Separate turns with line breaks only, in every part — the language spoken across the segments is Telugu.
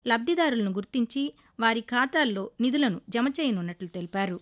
లబ్ధిదారులను గుర్తించి వారి ఖాతాల్లో నిధులను జమ చేయనున్నట్లు తెలిపారు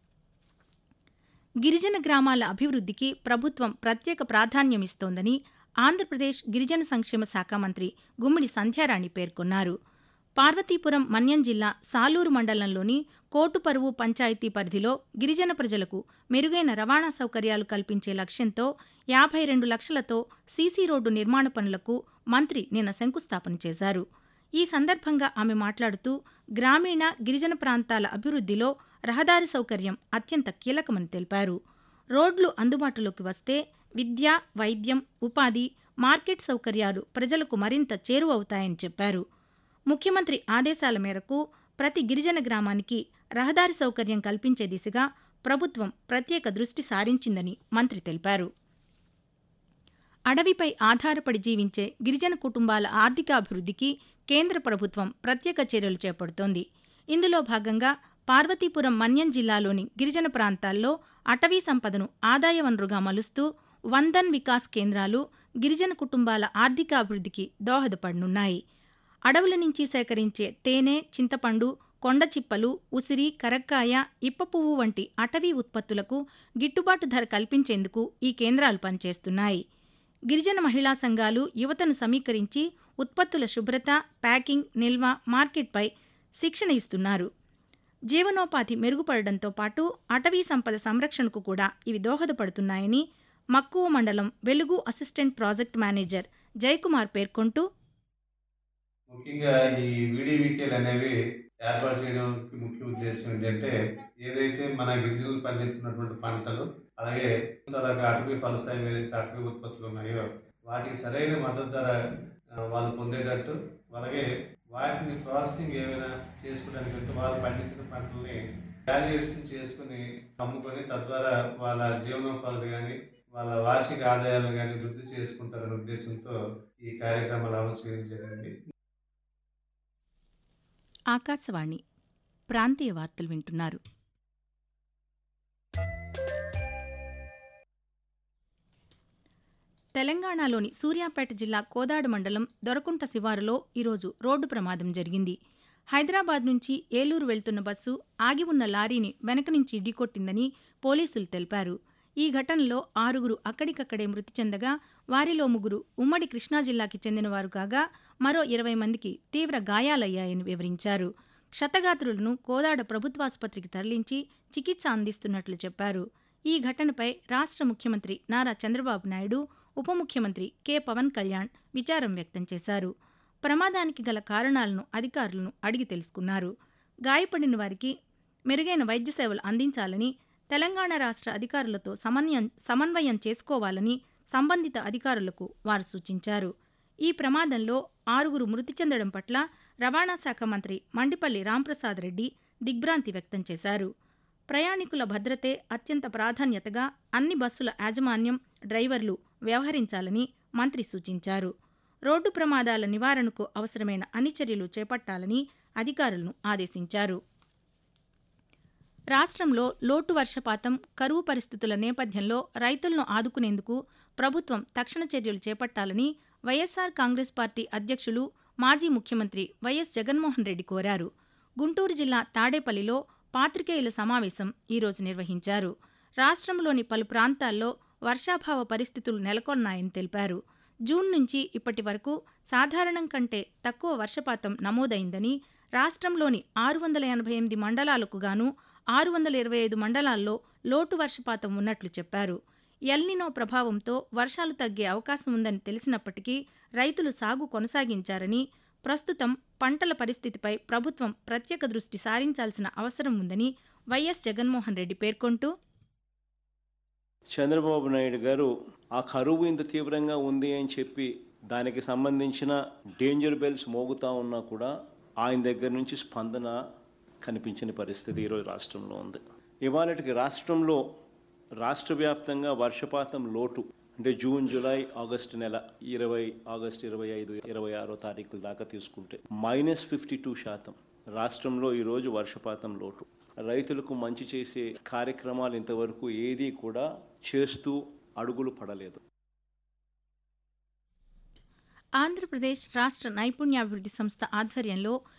గిరిజన గ్రామాల అభివృద్ధికి ప్రభుత్వం ప్రత్యేక ప్రాధాన్యమిస్తోందని ఆంధ్రప్రదేశ్ గిరిజన సంక్షేమ శాఖ మంత్రి గుమ్మిడి సంధ్యారాణి పేర్కొన్నారు పార్వతీపురం మన్యం జిల్లా సాలూరు మండలంలోని కోటుపరువు పంచాయతీ పరిధిలో గిరిజన ప్రజలకు మెరుగైన రవాణా సౌకర్యాలు కల్పించే లక్ష్యంతో యాభై రెండు లక్షలతో సీసీ రోడ్డు నిర్మాణ పనులకు మంత్రి నిన్న శంకుస్థాపన చేశారు ఈ సందర్భంగా ఆమె మాట్లాడుతూ గ్రామీణ గిరిజన ప్రాంతాల అభివృద్ధిలో రహదారి సౌకర్యం అత్యంత కీలకమని తెలిపారు రోడ్లు అందుబాటులోకి వస్తే విద్య వైద్యం ఉపాధి మార్కెట్ సౌకర్యాలు ప్రజలకు మరింత చేరువవుతాయని చెప్పారు ముఖ్యమంత్రి ఆదేశాల మేరకు ప్రతి గిరిజన గ్రామానికి రహదారి సౌకర్యం కల్పించే దిశగా ప్రభుత్వం ప్రత్యేక దృష్టి సారించిందని మంత్రి తెలిపారు అడవిపై ఆధారపడి జీవించే గిరిజన కుటుంబాల ఆర్థికాభివృద్ధికి కేంద్ర ప్రభుత్వం ప్రత్యేక చర్యలు చేపడుతోంది ఇందులో భాగంగా పార్వతీపురం మన్యం జిల్లాలోని గిరిజన ప్రాంతాల్లో అటవీ సంపదను ఆదాయ వనరుగా మలుస్తూ వందన్ వికాస్ కేంద్రాలు గిరిజన కుటుంబాల ఆర్థికాభివృద్ధికి దోహదపడనున్నాయి అడవుల నుంచి సేకరించే తేనె చింతపండు కొండ చిప్పలు ఉసిరి కరక్కాయ ఇప్ప పువ్వు వంటి అటవీ ఉత్పత్తులకు గిట్టుబాటు ధర కల్పించేందుకు ఈ కేంద్రాలు పనిచేస్తున్నాయి గిరిజన మహిళా సంఘాలు యువతను సమీకరించి ఉత్పత్తుల శుభ్రత ప్యాకింగ్ నిల్వ మార్కెట్పై శిక్షణ ఇస్తున్నారు జీవనోపాధి మెరుగుపడడంతో పాటు అటవీ సంపద సంరక్షణకు కూడా ఇవి దోహదపడుతున్నాయని మక్కువ మండలం వెలుగు అసిస్టెంట్ ప్రాజెక్ట్ మేనేజర్ జయకుమార్ పేర్కొంటూ
ముఖ్యంగా ఈ వీడివికేలు అనేవి ఏర్పాటు చేయడానికి ముఖ్య ఉద్దేశం ఏంటంటే ఏదైతే మన గిరిజనులు పండిస్తున్నటువంటి పంటలు అలాగే అలాగే అటవీ ఫలస్థాయి ఏదైతే అటవీ ఉత్పత్తులు ఉన్నాయో వాటికి సరైన మద్దతు ధర ఆ, వాళ్ళు పొందేటట్టు అలాగే వాటిని ప్రాసెసింగ్ ఏమైనా చేసుకోవడానికి అంటే వాళ్ళు పండించిన పంటల్ని వాల్యుయేషన్ చేసుకుని అమ్ముకొని తద్వారా వాళ్ళ జీవనోపాధి కానీ వాళ్ళ వార్షిక ఆదాయాలు కానీ వృద్ధి చేసుకుంటారనే ఉద్దేశంతో ఈ కార్యక్రమాలు అమలు చేయడం జరిగింది
ఆకాశవాణి ప్రాంతీయ వార్తలు వింటున్నారు తెలంగాణలోని సూర్యాపేట జిల్లా కోదాడు మండలం దొరకుంట శివారులో ఈరోజు రోడ్డు ప్రమాదం జరిగింది హైదరాబాద్ నుంచి ఏలూరు వెళ్తున్న బస్సు ఆగి ఉన్న లారీని వెనక నుంచి ఢీకొట్టిందని పోలీసులు తెలిపారు ఈ ఘటనలో ఆరుగురు అక్కడికక్కడే మృతి చెందగా వారిలో ముగ్గురు ఉమ్మడి కృష్ణా జిల్లాకి చెందినవారు కాగా మరో ఇరవై మందికి తీవ్ర గాయాలయ్యాయని వివరించారు క్షతగాత్రులను కోదాడ ప్రభుత్వాసుపత్రికి తరలించి చికిత్స అందిస్తున్నట్లు చెప్పారు ఈ ఘటనపై రాష్ట్ర ముఖ్యమంత్రి నారా చంద్రబాబు నాయుడు ఉప ముఖ్యమంత్రి కె పవన్ కళ్యాణ్ విచారం వ్యక్తం చేశారు ప్రమాదానికి గల కారణాలను అధికారులను అడిగి తెలుసుకున్నారు గాయపడిన వారికి మెరుగైన వైద్య సేవలు అందించాలని తెలంగాణ రాష్ట్ర అధికారులతో సమన్వయం సమన్వయం చేసుకోవాలని సంబంధిత అధికారులకు వారు సూచించారు ఈ ప్రమాదంలో ఆరుగురు మృతి చెందడం పట్ల రవాణా శాఖ మంత్రి మండిపల్లి రాంప్రసాద్ రెడ్డి దిగ్భ్రాంతి వ్యక్తం చేశారు ప్రయాణికుల భద్రతే అత్యంత ప్రాధాన్యతగా అన్ని బస్సుల యాజమాన్యం డ్రైవర్లు వ్యవహరించాలని మంత్రి సూచించారు రోడ్డు ప్రమాదాల నివారణకు అవసరమైన అన్ని చర్యలు చేపట్టాలని అధికారులను ఆదేశించారు రాష్ట్రంలో లోటు వర్షపాతం కరువు పరిస్థితుల నేపథ్యంలో రైతులను ఆదుకునేందుకు ప్రభుత్వం తక్షణ చర్యలు చేపట్టాలని వైఎస్సార్ కాంగ్రెస్ పార్టీ అధ్యక్షులు మాజీ ముఖ్యమంత్రి వైఎస్ జగన్మోహన్ రెడ్డి కోరారు గుంటూరు జిల్లా తాడేపల్లిలో పాత్రికేయుల సమావేశం ఈరోజు నిర్వహించారు రాష్ట్రంలోని పలు ప్రాంతాల్లో వర్షాభావ పరిస్థితులు నెలకొన్నాయని తెలిపారు జూన్ నుంచి ఇప్పటి వరకు సాధారణం కంటే తక్కువ వర్షపాతం నమోదైందని రాష్ట్రంలోని ఆరు వందల ఎనభై ఎనిమిది మండలాలకు గాను ఆరు వందల ఇరవై ఐదు మండలాల్లో లోటు వర్షపాతం ఉన్నట్లు చెప్పారు ఎల్నినో ప్రభావంతో వర్షాలు తగ్గే అవకాశం ఉందని తెలిసినప్పటికీ రైతులు సాగు కొనసాగించారని ప్రస్తుతం పంటల పరిస్థితిపై ప్రభుత్వం ప్రత్యేక దృష్టి సారించాల్సిన అవసరం ఉందని వైఎస్ జగన్మోహన్ రెడ్డి పేర్కొంటూ
చంద్రబాబు నాయుడు గారు ఆ కరువు ఇంత తీవ్రంగా ఉంది అని చెప్పి దానికి సంబంధించిన డేంజర్ బెల్స్ మోగుతా ఉన్నా కూడా ఆయన దగ్గర నుంచి స్పందన కనిపించని పరిస్థితి ఈరోజు రాష్ట్రంలో ఉంది ఇవాళకి రాష్ట్రంలో రాష్ట్ర వ్యాప్తంగా వర్షపాతం లోటు అంటే జూన్ జూలై ఆగస్టు నెల ఇరవై ఆగస్టు ఇరవై ఐదు ఇరవై ఆరో తారీఖుల దాకా తీసుకుంటే మైనస్ ఫిఫ్టీ టూ శాతం రాష్ట్రంలో ఈరోజు వర్షపాతం లోటు రైతులకు మంచి చేసే కార్యక్రమాలు ఇంతవరకు ఏదీ కూడా చేస్తూ అడుగులు పడలేదు
ఆంధ్రప్రదేశ్ రాష్ట్ర నైపుణ్యాభివృద్ధి సంస్థ ఆధ్వర్యంలో